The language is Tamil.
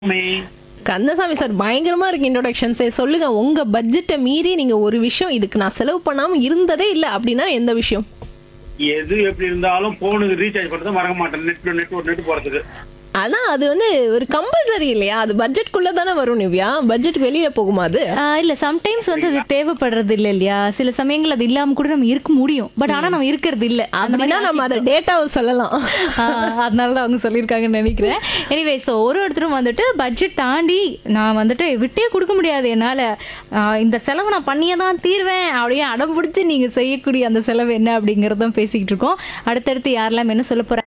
மே கந்தசாமி சார் பயங்கரமா இருக்கு இன்ட்ரோடக்ஷன் சார் சொல்லுங்க உங்க பட்ஜெட்டை மீறி நீங்க ஒரு விஷயம் இதுக்கு நான் செலவு பண்ணாம இருந்ததே இல்ல அப்படின்னா எந்த விஷயம் எது எப்படி இருந்தாலும் போனுக்கு ரீசார்ஜ் பண்றதை மறக்க மாட்டேன் நெட் நெட் ஒரு நெட் போறதுக்கு ஆனா அது வந்து ஒரு கம்பல்சரி இல்லையா அது பட்ஜெட்குள்ள தானே வரும் நிவ்யா பட்ஜெட் வெளியில போகுமா அது ஆஹ் இல்ல சம்டைம்ஸ் வந்து அது தேவைப்படுறது இல்ல இல்லையா சில சமயங்கள் அது இல்லாம கூட நம்ம இருக்க முடியும் பட் ஆனா நம்ம இருக்கிறது இல்ல அந்த மாதிரி அப்படின்னா நம்ம அதை டேட்டாவை சொல்லலாம் ஆஹ் அதனால தான் அவங்க சொல்லியிருக்காங்கன்னு நினைக்கிறேன் எனிவே ஸோ ஒரு ஒருத்தரும் வந்துட்டு பட்ஜெட் தாண்டி நான் வந்துட்டு விட்டே கொடுக்க முடியாது என்னால் இந்த செலவை நான் பண்ணியே தான் தீர்வேன் அப்படியே அடம் பிடிச்சி நீங்கள் செய்யக்கூடிய அந்த செலவு என்ன அப்படிங்கிறதும் பேசிக்கிட்டு இருக்கோம் அடுத்தடுத்து யாரெல்லாம் என்ன சொல்ல போகிறாங்க